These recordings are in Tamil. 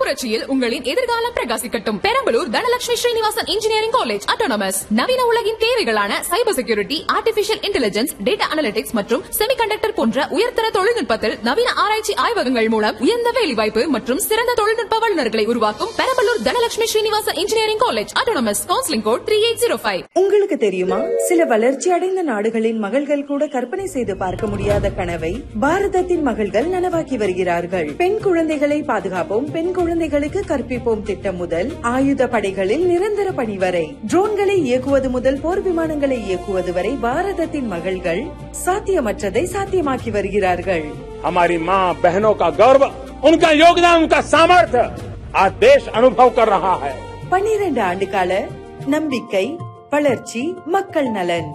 புரட்சியில் உங்களின் எதிர்காலம் பிரகாசிக்கட்டும் Perambalur Dhanalakshmi Srinivasan engineering college autonomous நவீன உலகின் தேவைகளான cyber security artificial intelligence data analytics மற்றும் செமிகண்டக்டர் போன்ற உயர்தர தொழில்நுட்பத்தில் நவீன ஆராய்ச்சி ஆய்வகங்கள் மூலம் உயர்ந்த வேலைவாய்ப்பு மற்றும் சிறந்த தொழில்நுட்ப வல்லுநர்களை உருவாக்கும் Perambalur Dhanalakshmi Srinivasan engineering college autonomous counselling code three eight zero five உங்களுக்கு தெரியுமா சில வளர்ச்சி அடைந்த நாடுகளின் மகள்கள் கூட கற்பனை செய்து பார்க்க முடியாத கனவை பாரதத்தின் மகள்கள் நனவாக்கி வருகிறார்கள் பெண் குழந்தைகளை பாதுகாப்போம் பெண் குழந்தைகளுக்கு கற்பிப்போம் திட்டம் முதல் ஆயுத படைகளில் நிரந்தர பணி வரை ட்ரோன்களை இயக்குவது முதல் போர் விமானங்களை இயக்குவது வரை பாரதத்தின் மகள்கள் சாத்தியமற்றதை சாத்தியமாக்கி வருகிறார்கள் हमारी माँ बहनों का गौरव उनका योगदान उनका सामर्थ्य आज देश अनुभव कर रहा है பன்னிரண்டு ஆண்டு கால நம்பிக்கை வளர்ச்சி மக்கள் நலன்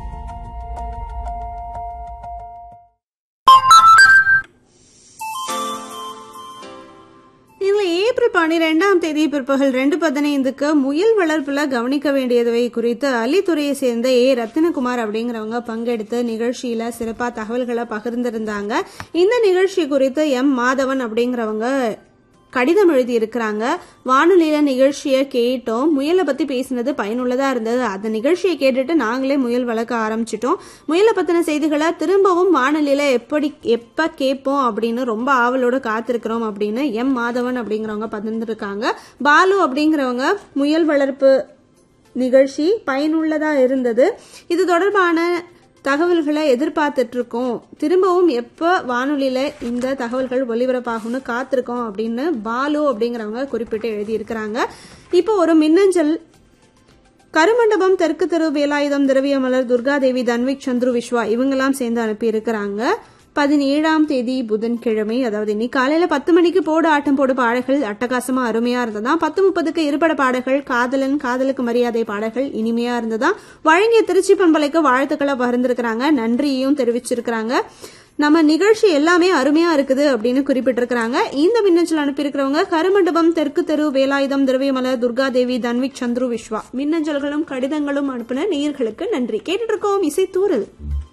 இதுல ஏப்ரல் பன்னிரெண்டாம் தேதி பிற்பகல் ரெண்டு பதினைந்துக்கு முயல் வளர்ப்புல கவனிக்க வேண்டியவை குறித்து அலித்துறையை சேர்ந்த ஏ ரத்தினகுமார் அப்படிங்கிறவங்க பங்கெடுத்து நிகழ்ச்சியில சிறப்பா தகவல்களை பகிர்ந்திருந்தாங்க இந்த நிகழ்ச்சி குறித்து எம் மாதவன் அப்படிங்கிறவங்க கடிதம் எழுதி இருக்கிறாங்க வானொலியில நிகழ்ச்சியை கேட்டோம் முயலை பத்தி பேசினது பயனுள்ளதா இருந்தது அந்த நிகழ்ச்சியை கேட்டுட்டு நாங்களே முயல் வளர்க்க ஆரம்பிச்சிட்டோம் முயலை பத்தின செய்திகளை திரும்பவும் வானொலியில எப்படி எப்ப கேட்போம் அப்படின்னு ரொம்ப ஆவலோட காத்திருக்கிறோம் அப்படின்னு எம் மாதவன் அப்படிங்கிறவங்க பகிர்ந்துருக்காங்க பாலு அப்படிங்கிறவங்க முயல் வளர்ப்பு நிகழ்ச்சி பயனுள்ளதா இருந்தது இது தொடர்பான தகவல்களை எதிர்பார்த்துட்டு இருக்கோம் திரும்பவும் எப்போ வானொலியில இந்த தகவல்கள் ஒலிபரப்பாகும்னு காத்திருக்கோம் அப்படின்னு பாலு அப்படிங்கிறவங்க குறிப்பிட்டு எழுதியிருக்கிறாங்க இப்போ ஒரு மின்னஞ்சல் கருமண்டபம் தெற்கு தெரு வேலாயுதம் திரவியமலர் துர்காதேவி தன்விக் சந்துரு விஸ்வா இவங்கெல்லாம் சேர்ந்து அனுப்பி இருக்கிறாங்க பதினேழாம் தேதி புதன்கிழமை அதாவது இன்னைக்கு காலையில பத்து மணிக்கு போடு ஆட்டம் போடு பாடல்கள் அட்டகாசமா அருமையா இருந்ததா பத்து முப்பதுக்கு இருபட பாடல்கள் காதலன் காதலுக்கு மரியாதை பாடல்கள் இனிமையா இருந்ததா வழங்கிய திருச்சி பண்பலைக்கு வாழ்த்துக்களை பகிர்ந்திருக்கிறாங்க நன்றியையும் தெரிவிச்சிருக்கிறாங்க நம்ம நிகழ்ச்சி எல்லாமே அருமையா இருக்குது அப்படின்னு குறிப்பிட்டிருக்கிறாங்க இந்த மின்னஞ்சல் அனுப்பியிருக்கிறவங்க கருமண்டபம் தெற்கு தெரு வேலாயுதம் திரவியமலர் துர்காதேவி தன்விக் சந்துரு விஸ்வா மின்னஞ்சல்களும் கடிதங்களும் அனுப்பின நேயர்களுக்கு நன்றி கேட்டுட்டு இருக்கோம் இசை தூரல்